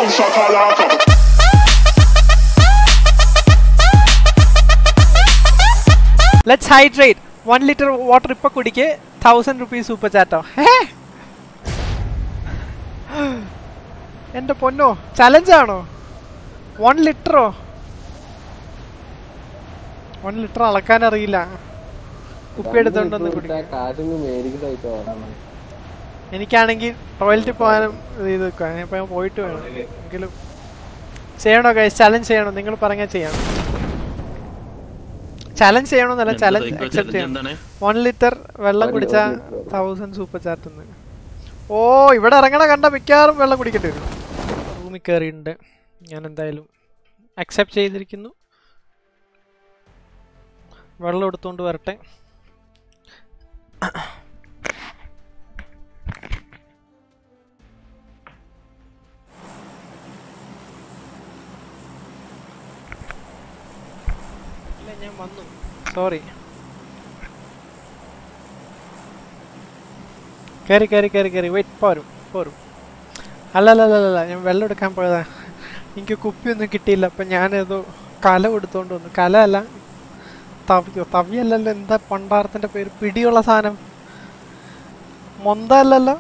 shakalaka. Let's hydrate one litre water ഇപ്പൊ കുടിക്ക് thousand rupees super ചാറ്റോ എന്റെ പൊന്നോ ചലഞ്ച് ആണോ വൺ ലിറ്ററോ വൺ ലിറ്റർ അളക്കാൻ അറിയില്ല കുപ്പി എടുത്തോണ്ടൊന്ന് കുടിക്കും കാശൊന്നും മേടിക്കുന്നതായിട്ട് വേണം എനിക്കാണെങ്കിൽ ടോയ്ലറ്റിൽ പോകാനും ഇത് ചെയ്ത് വെക്കാം ഇപ്പൊ ഞാൻ പോയിട്ട് വേണം എങ്കിലും ചെയ്യണോ ഗൈസ് ചലഞ്ച് ചെയ്യണോ നിങ്ങൾ പറഞ്ഞാൽ ചെയ്യണം ചലഞ്ച് ചെയ്യണമെന്നല്ല ചലഞ്ച് അക്സെപ്റ്റ് ചെയ്യണം വൺ ലിറ്റർ വെള്ളം കുടിച്ചാൽ തൗസൻഡ് സൂപ്പർ ചാറ്റ് ഓ ഇവിടെ ഇറങ്ങണ കണ്ട മിക്കവാറും വെള്ളം കുടിക്കേണ്ടി വരും റൂമിൽ കയറിയിട്ടുണ്ട് ഞാൻ എന്തായാലും അക്സെപ്റ്റ് ചെയ്തിരിക്കുന്നു വെള്ളം എടുത്തുകൊണ്ട് വരട്ടെ ഇല്ല ഞാൻ വന്നു സോറി കയറി കയറി കയറി കയറി വെയിറ്റ് പോരും പോരും അല്ല അല്ല അല്ല അല്ല ഞാൻ വെള്ളം എടുക്കാൻ പോയതാ എനിക്ക് കുപ്പിയൊന്നും കിട്ടിയില്ല അപ്പം ഞാനേതോ കല എടുത്തോണ്ട് വന്നു കല അല്ല തവിയോ തവിയല്ലല്ലോ എന്താ പണ്ടാരത്തിൻ്റെ പേര് പിടിയുള്ള സാധനം മൊന്ത അല്ലല്ലോ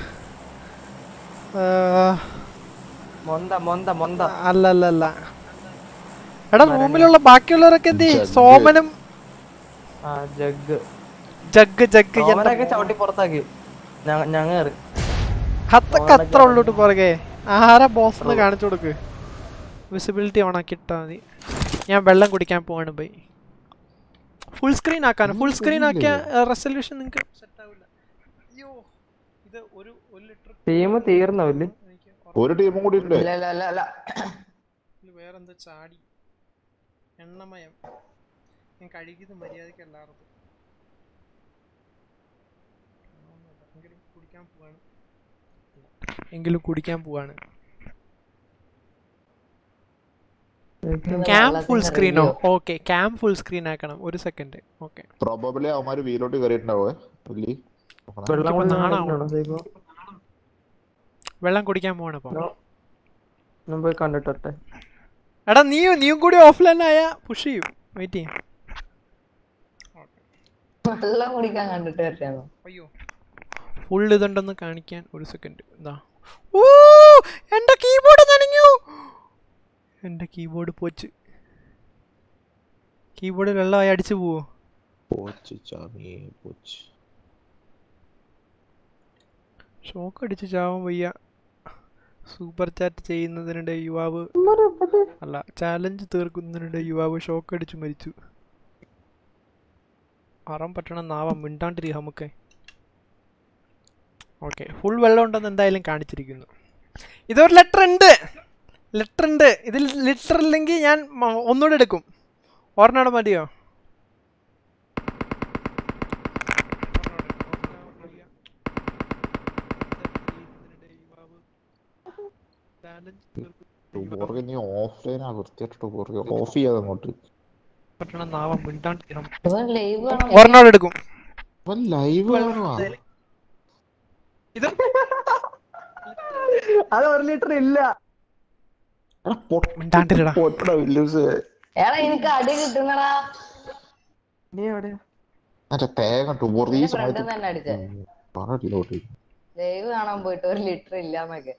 ആ, മൊന്ത മൊന്ത മൊന്ത അല്ല അല്ല അല്ല എടാ റൂമിലുള്ള ബാക്കിയുള്ളവരൊക്കെ എന്ത് ചെയ്യും? സോമനും ആ ജഗ് ജഗ് ജഗ് ഓമനൊക്കെ ചവിട്ടി പുറത്താക്കി ഞ- ഞങ്ങ കേറി അതൊക്കെ അത്ര ഉള്ളൂട്ട് പുറകെ ആരാ ബോസ് എന്ന് കാണിച്ചു കൊടുക്ക് വിസിബിലിറ്റി ഓൺ ആക്കി ഇട്ടാ മതി ഞാൻ വെള്ളം കുടിക്കാൻ പോവാണ് ബൈ ഫുൾ സ്ക്രീൻ ആക്കാൻ ഫുൾ സ്ക്രീൻ ആക്കിയ റെസൊല്യൂഷൻ നിങ്ങൾക്ക് സെറ്റ് ആവില്ല അയ്യോ ഇത് ഒരു ഒരു ലിറ്റർ ടീം തീർന്നല്ലേ ഒരു ടീമും കൂടി ഉണ്ട് ഇല്ല ഇല്ല ഇല്ല ഇല്ല വേറെന്താ ചാടി എണ്ണമയം ഞാൻ കഴുകിയത് മര്യാദക്ക് എല്ലാവർക്കും എങ്കിലും കുടിക്കാൻ പോവാണ് എങ്കിലും കുടിക്കാൻ പോവാണ് ക്യാം ഫുൾ സ്ക്രീനോ ഓക്കെ ക്യാം ഫുൾ സ്ക്രീൻ ആക്കണം ഒരു സെക്കൻഡ് ഓക്കെ പ്രോബബ്ലി അവന്മാര് വീലോട്ട് കയറിയിട്ടുണ്ടാവേ പുള്ളി വെള്ളം ഇപ്പൊ കൊണ്ട് നാണാവും. നടക്കണോ ദൈവം? വെള്ളം കുടിക്കാൻ പോവാണ് അപ്പൊ ഞാൻ പോയി കണ്ടിട്ടെ എടാ നീ നീയും കൂടി ഓഫ്ലൈൻ ആയ പുഷ് ചെയ്യും വെയിറ്റ് ചെയ്യും വെള്ളം കുടിക്കാൻ കണ്ടിട്ട് വരട്ടാണോ അയ്യോ ഫുൾ ഇതുണ്ടെന്ന് കാണിക്കാൻ ഒരു സെക്കൻഡ് എന്താ ഓ എന്റെ കീബോർഡ് നനഞ്ഞു എന്റെ കീബോർഡ് പോച്ച് കീബോർഡ് വെള്ളമായി അടിച്ചു പോവോ പോച്ച് ചാമി പോച്ച് ഷോക്ക് അടിച്ച് ചാവാൻ വയ്യ സൂപ്പർ ചാറ്റ് ചെയ്യുന്നതിനിടെ യുവാവ് അല്ല ചാലഞ്ച് തീർക്കുന്നതിനിടെ യുവാവ് ഷോക്ക് അടിച്ച് മരിച്ചു അറം പറ്റണം നാവാം മിണ്ടാണ്ടിരി നമുക്ക് ഓക്കെ ഫുൾ വെള്ളം ഉണ്ടെന്ന് എന്തായാലും കാണിച്ചിരിക്കുന്നു ഇതൊരു ലെറ്റർ ഉണ്ട് ലെറ്റർ ഉണ്ട് ഇതിൽ ലെറ്റർ ഇല്ലെങ്കിൽ ഞാൻ മ- ഒന്നുകൂടെ എടുക്കും ഒരെണ്ണം മതിയോ ടൂബോർഗ് നീ ഓഫ്ലൈൻ ആ വൃത്തിയായിട്ട് ടൂബോർഗ് ഓഫ് ചെയ്യാതെ അങ്ങോട്ട് പറ്റണം നാവാം മിണ്ടാണ്ടിരി നമുക്ക് ഇവൻ ലൈവ് കാണാൻ ഒരെണ്ണം എടുക്കും അവൻ ലൈവ് കാണുവാ ഇത് അത് ഒരു ലിറ്റർ ഇല്ല എടാ, പൊട്ട- മിണ്ടാണ്ടിരിടാ പൊട്ടടാ വില്യംസ് എടാ എനിക്ക് അടി കിട്ടുന്നടാ നീ എവിടെയാ മറ്റേ തേങ്ങ ടൂബോർഗ് ഈ എന്റെ ഫ്രണ്ട് സമയത്ത് തന്നെ അടിച്ചേ പറഞ്ഞില്ലോട്ട് ലൈവ് കാണാൻ പോയിട്ട് ഒരു ലിറ്റർ ഇല്ലാന്നൊക്കെ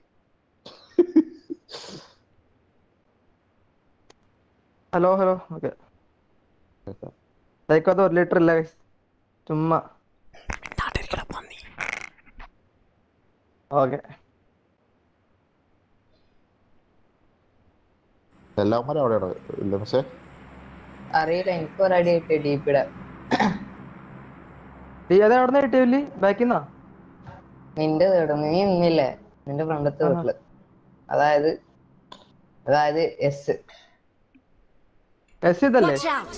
ഹലോ ഹലോ ഓക്കെ ലൈക്ക് ഒരു ലിറ്റർ ഇല്ല guys. ചുമ്മാ മിണ്ടാണ്ടിരിക്കടാ പന്നി ഓക്കെ എല്ലാവന്മാരും അവിടെയാണ് വില്യംസേ അറിയില്ല എനിക്ക് ഒരു അടി കിട്ടി ഡീപ്പിടെ നീ അത് എവിടെ നിന്ന് കിട്ടിയല്ലേ ബാക്കിന്നാ നിന്റെ വീട് നീ ഇന്നില്ലേ നിന്റെ ഫ്രണ്ടത്തെ വീട്ടില് അതായത് അതായത് എസ് എസ് ഇതല്ലേ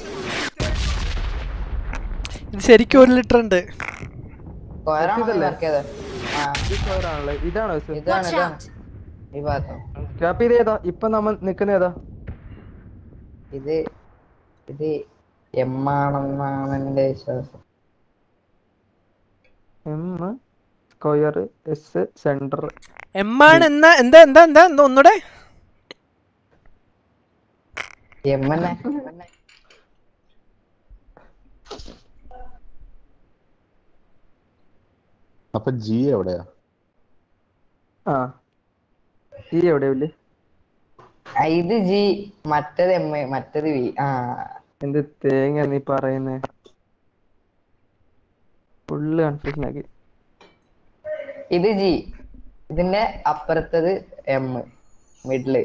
ഇത് ശരിക്കും ഒരു ലിറ്റർ ഉണ്ട് കോരാണോ ഇതല്ലേ? ഇറക്കിയത് ആ ആണല്ലേ ഇതാണോ എസ് ഇതാണ് ഇതാണ് ഈ ഭാഗം സ്ക്രാപ്പ് ചെയ്ത് ഏതാ ഇപ്പൊ നമ്മൾ നിക്കുന്ന ഏതാ ഇത് ഇത് എം ആണെന്നാണ് എന്റെ വിശ്വാസം M square S centre M ആണ് എന്നാ എന്താ എന്താ എന്താ എന്താ ഒന്നുകൂടെ എമ്മന്നെ അപ്പൊ ജി എവിടെയാ ആ ഈ എവിടെ വില്ല് ആ, ഇത് ജി മറ്റത് എം മറ്റത് വി ആ എന്ത് തേങ്ങ നീ പറയുന്നേ ഫുള്ള് കൺഫ്യൂഷൻ ആക്കി ഇത് ജി ഇതിന്റെ അപ്പുറത്തത് എം മിഡില്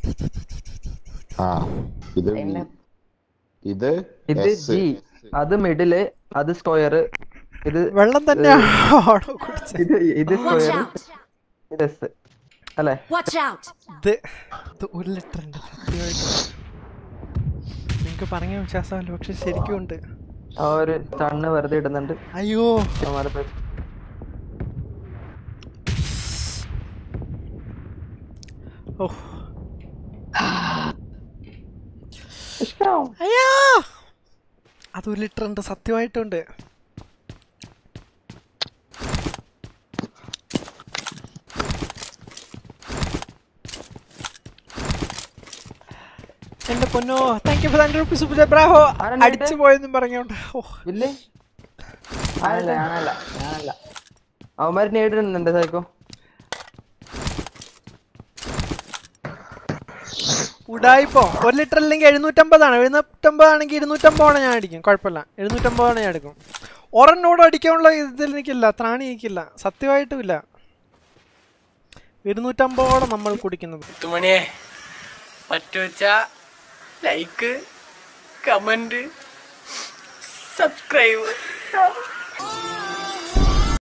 ആ ഇത് V. പിന്നെ ഇത് ഇത് S. ജി അത് മിഡില് അത് സ്ക്വയർ ഇത് വെള്ളം തന്നെയാണോ കുടിച്ചത് ഇത് ഇത് Watch സ്ക്വയർ out! ഇത് എസ് അല്ലേ Watch out! ഇത് ഇത് ഒരു ലിറ്റർ ഉണ്ട് സത്യമായിട്ട് നിങ്ങൾക്ക് പറഞ്ഞ വിശ്വാസമല്ല പക്ഷെ ശരിക്കും ഉണ്ട് ആ ഒരു തണ്ണ് വെറുതെ ഇടുന്നുണ്ട് അയ്യോ അവന്മാരെ പറ്റി. ഓ അയ്യോ അത് ഒരു ലിറ്റർ ഉണ്ട് സത്യമായിട്ടുണ്ട് എന്റെ പൊന്നോ thank you four hundred rupees super ബ്രാഹോ ആരെന്നെ അടിച്ചു പോയെന്നും പറഞ്ഞോണ്ട് ഓ വില്ല് ഞാനല്ല ഞാനല്ല ഞാനല്ല അവന്മാര് നേടിടുന്നുണ്ട് സൈക്കോ ഉടായിപ്പോ ഒരു ലിറ്റർ അല്ലെങ്കിൽ എഴുന്നൂറ്റമ്പതാണ് എഴുന്നൂറ്റമ്പതാണെങ്കിൽ ഇരുന്നൂറ്റമ്പതാണ് ഞാൻ അടിക്കും കുഴപ്പമില്ല എഴുന്നൂറ്റമ്പതാണ് ഞാൻ എടുക്കും ഒരെണ്ണോട് അടിക്കാനുള്ള ഇതിൽ എനിക്കില്ല ത്രാണി എനിക്കില്ല സത്യമായിട്ടുമില്ല ഇരുന്നൂറ്റമ്പതോടെ നമ്മൾ കുടിക്കുന്നത് മുത്തുമണിയെ പറ്റുവച്ച ലൈക്ക് കമന്റ് സബ്സ്ക്രൈബ്